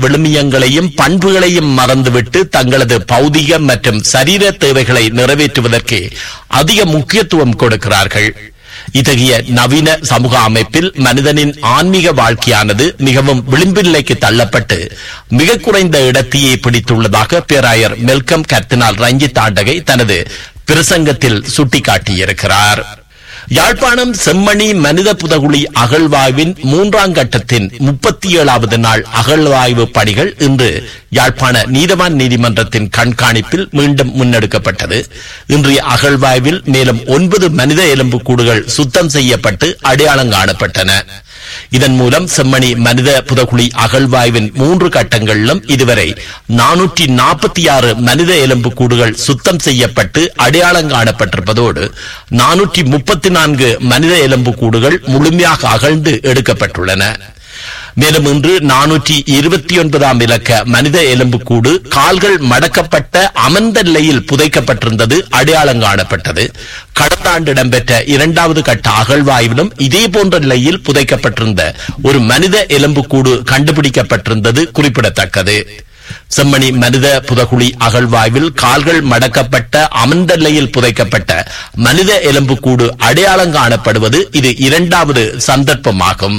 விழுமியங்களையும் பண்புகளையும் மறந்துவிட்டு தங்களது பௌதிக மற்றும் சரீர தேவைகளை நிறைவேற்றுவதற்கு அதிக முக்கியத்துவம் கொடுக்கிறார்கள் இத்தகைய நவீன சமூக அமைப்பில் மனிதனின் ஆன்மீக வாழ்க்கையானது மிகவும் விளிம்பு நிலைக்கு தள்ளப்பட்டு மிக குறைந்த இடத்தையே பிடித்துள்ளதாக பேராயர் மெல்கம் கர்த்தினால் ரஞ்சித் ஆண்டகை தனது பிரசங்கத்தில் சுட்டிக்காட்டியிருக்கிறார் யாழ்ப்பாணம் செம்மணி மனித புதகுழி அகழ்வாய்வின் மூன்றாம் கட்டத்தின் முப்பத்தி ஏழாவது நாள் அகழ்வாய்வு பணிகள் இன்று யாழ்ப்பாண நீதவான் நீதிமன்றத்தின் கண்காணிப்பில் மீண்டும் முன்னெடுக்கப்பட்டது இன்றைய அகழ்வாய்வில் மேலும் ஒன்பது மனித எலும்புக்கூடுகள் சுத்தம் செய்யப்பட்டு அடையாளம் காணப்பட்டன இதன் மூலம் செம்மணி மனித புதகுழி அகழ்வாய்வின் மூன்று கட்டங்களிலும் இதுவரை நானூற்றி நாற்பத்தி ஆறு மனித எலும்புக்கூடுகள் சுத்தம் செய்யப்பட்டு அடையாளம் காணப்பட்டிருப்பதோடு நானூற்றி முப்பத்தி நான்கு மனித எலும்புக்கூடுகள் முழுமையாக அகழ்ந்து எடுக்கப்பட்டுள்ளன மேலும் இன்று நானூற்றி இருபத்தி ஒன்பதாம் இலக்க மனித எலும்புக்கூடு கால்கள் மடக்கப்பட்ட அமர்ந்த நிலையில் புதைக்கப்பட்டிருந்தது அடையாளம் காணப்பட்டது கடந்த ஆண்டு இடம்பெற்ற இரண்டாவது கட்ட அகழ்வாய்விலும் இதே போன்ற நிலையில் புதைக்கப்பட்டிருந்த ஒரு மனித எலும்புக்கூடு கண்டுபிடிக்கப்பட்டிருந்தது குறிப்பிடத்தக்கது செம்மணி மனித புதகுழி அகழ்வாய்வில் கால்கள் மடக்கப்பட்ட அமர்ந்த நிலையில் புதைக்கப்பட்ட மனித எலும்புக்கூடு அடையாளம் காணப்படுவது இது இரண்டாவது சந்தர்ப்பமாகும்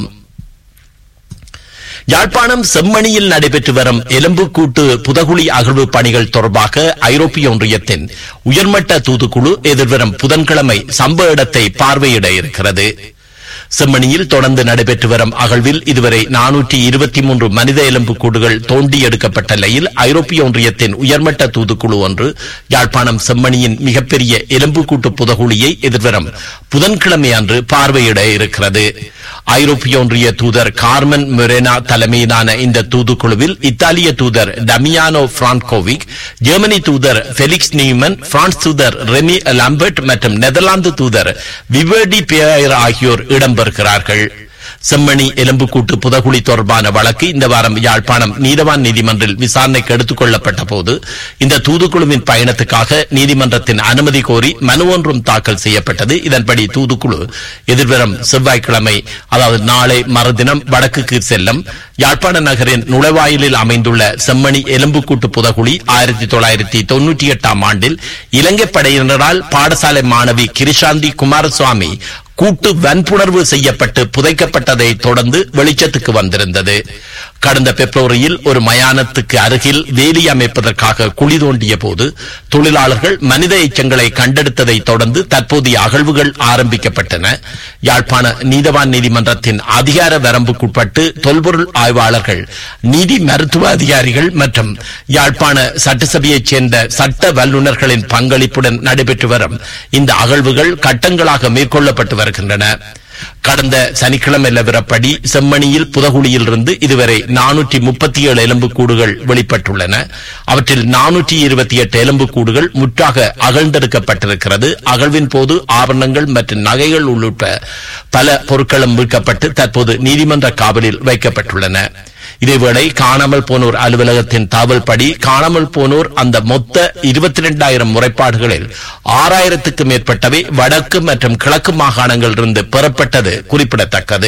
யாழ்ப்பாணம் செம்மணியில் நடைபெற்று வரும் எலும்புக்கூட்டு புதகுழி அகழ்வு பணிகள் தொடர்பாக ஐரோப்பிய ஒன்றியத்தின் உயர்மட்ட தூதுக்குழு எதிர்வரும் புதன்கிழமை சம்பவ இடத்தை பார்வையிட இருக்கிறது செம்மணியில் தொடர்ந்து நடைபெற்று வரும் அகழ்வில் இதுவரை நானூற்றி இருபத்தி மூன்று மனித எலும்புக்கூடுகள் தோண்டி எடுக்கப்பட்ட நிலையில் ஐரோப்பிய ஒன்றியத்தின் உயர்மட்ட தூதுக்குழு ஒன்று யாழ்ப்பாணம் செம்மணியின் மிகப்பெரிய எலும்புக்கூட்டு புதகுழியை எதிர்வரும் புதன்கிழமை அன்று பார்வையிட இருக்கிறது ஐரோப்பிய ஒன்றிய தூதர் கார்மன் மொரேனா தலைமையிலான இந்த தூதுக்குழுவில் இத்தாலிய தூதர் டமியானோ பிரான்கோவிக் ஜெர்மனி தூதர் பெலிக்ஸ் நியூமன் பிரான்ஸ் தூதர் ரெமி லம்பர்ட் மற்றும் நெதர்லாந்து தூதர் விவேடி பேயர் ஆகியோர் இடம்பெறுகிறார்கள் செம்மணி எலும்புக்கூட்டு புதகுழி தொடர்பான வழக்கு இந்த வாரம் யாழ்ப்பாணம் நீதவான் நீதிமன்றில் விசாரணைக்கு எடுத்துக் கொள்ளப்பட்ட போது இந்த தூதுக்குழுவின் பயணத்துக்காக நீதிமன்றத்தின் அனுமதி கோரி மனு ஒன்றும் தாக்கல் செய்யப்பட்டது இதன்படி தூதுக்குழு எதிர்வரும் செவ்வாய்க்கிழமை அதாவது நாளை மறுதினம் வடக்குக்கு செல்லும் யாழ்ப்பாண நகரின் நுழைவாயிலில் அமைந்துள்ள செம்மணி எலும்புக்கூட்டு புதகுழி ஆயிரத்தி தொள்ளாயிரத்தி தொன்னூற்றி எட்டாம் ஆண்டில் இலங்கை படையினரால் பாடசாலை மாணவி கிரிஷாந்தி குமாரசுவாமி கூட்டு வன்புணர்வு செய்யப்பட்டு புதைக்கப்பட்டதை தொடர்ந்து வெளிச்சத்துக்கு வந்திருந்தது கடந்த பிப்ரவரியில் ஒரு மயானத்துக்கு அருகில் வேலி அமைப்பதற்காக குழி தோண்டிய போது தொழிலாளர்கள் மனித எச்சங்களை கண்டெடுத்ததை தொடர்ந்து தற்போதைய அகழ்வுகள் ஆரம்பிக்கப்பட்டன யாழ்ப்பாண நீதவான் நீதிமன்றத்தின் அதிகார வரம்புக்குட்பட்டு தொல்பொருள் ஆய்வாளர்கள் நீதி மருத்துவ அதிகாரிகள் மற்றும் யாழ்ப்பாண சட்டசபையைச் சேர்ந்த சட்ட வல்லுநர்களின் பங்களிப்புடன் நடைபெற்று வரும் இந்த அகழ்வுகள் கட்டங்களாக மேற்கொள்ளப்பட்டு வருகின்றன கடந்த சனிக்கிழமை நிலவரப்படி செம்மணியில் புதகுழியில் இருந்து இதுவரை நானூற்றி முப்பத்தி ஏழு எலும்புக்கூடுகள் வெளிப்பட்டுள்ளன அவற்றில் நானூற்றி இருபத்தி எட்டு எலும்புக்கூடுகள் முற்றாக அகழ்ந்தெடுக்கப்பட்டிருக்கிறது அகழ்வின் போது ஆபரணங்கள் மற்றும் நகைகள் உள்ளிட்ட பல பொருட்களும் மீட்கப்பட்டு தற்போது நீதிமன்ற காவலில் வைக்கப்பட்டுள்ளன இதேவேளை காணாமல் போனோர் அலுவலகத்தின் தகவல்படி காணாமல் போனோர் அந்த மொத்த இருபத்தி இரண்டாயிரம் முறைப்பாடுகளில் ஆறாயிரத்துக்கும் மேற்பட்டவை வடக்கு மற்றும் கிழக்கு மாகாணங்களிலிருந்து பெறப்பட்டது குறிப்பிடத்தக்கது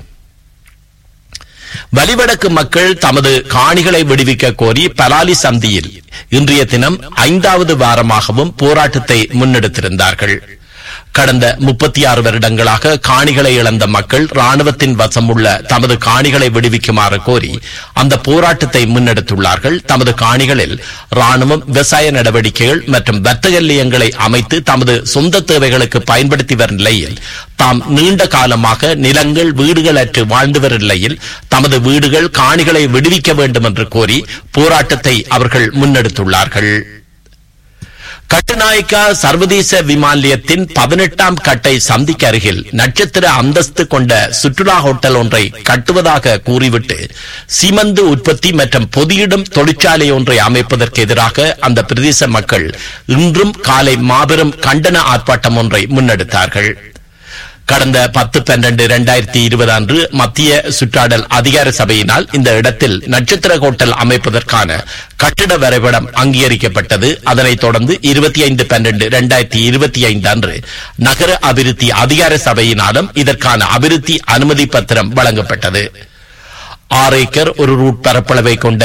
வலிவடக்கு மக்கள் தமது காணிகளை விடுவிக்க கோரி பலாலி சந்தியில் இன்றைய தினம் ஐந்தாவது வாரமாகவும் போராட்டத்தை முன்னெடுத்திருந்தார்கள் கடந்த முப்பத்தி ஆறு வருடங்களாக காணிகளை இழந்த மக்கள் ராணுவத்தின் வசமுள்ள தமது காணிகளை விடுவிக்குமாறு கோரி அந்த போராட்டத்தை முன்னெடுத்துள்ளார்கள் தமது காணிகளில் ராணுவம் விவசாய நடவடிக்கைகள் மற்றும் வர்த்தக நிலையங்களை அமைத்து தமது சொந்த தேவைகளுக்கு பயன்படுத்தி வரும் நிலையில் தாம் நீண்ட காலமாக நிலங்கள் வீடுகள் அற்று வாழ்ந்து வரும் நிலையில் தமது வீடுகள் காணிகளை விடுவிக்க வேண்டும் என்று கோரி போராட்டத்தை அவர்கள் முன்னெடுத்துள்ளார்கள் கட்டுநாயக்கா சர்வதேச விமான நிலையத்தின் பதினெட்டாம் கட்டை சந்திக்கு அருகில் நட்சத்திர அந்தஸ்து கொண்ட சுற்றுலா ஹோட்டல் ஒன்றை கட்டுவதாக கூறிவிட்டு சீமந்து உற்பத்தி மற்றும் பொதியிடும் தொழிற்சாலை ஒன்றை அமைப்பதற்கு எதிராக அந்த பிரதேச மக்கள் இன்றும் காலை மாபெரும் கண்டன ஆர்ப்பாட்டம் ஒன்றை முன்னெடுத்தார்கள் கடந்த பத்து பன்னெண்டு இரண்டாயிரத்தி இருபது அன்று மத்திய சுற்றாடல் அதிகார சபையினால் இந்த இடத்தில் நட்சத்திர ஹோட்டல் அமைப்பதற்கான கட்டிட வரைபடம் அங்கீகரிக்கப்பட்டது அதனைத் தொடர்ந்து இருபத்தி ஐந்து பன்னெண்டு இரண்டாயிரத்தி இருபத்தி ஐந்து அன்று நகர அபிவிருத்தி அதிகார சபையினாலும் இதற்கான அபிவிருத்தி அனுமதி பத்திரம் வழங்கப்பட்டது ஆறு ஏக்கர் ஒரு ரூட் பரப்பளவை கொண்ட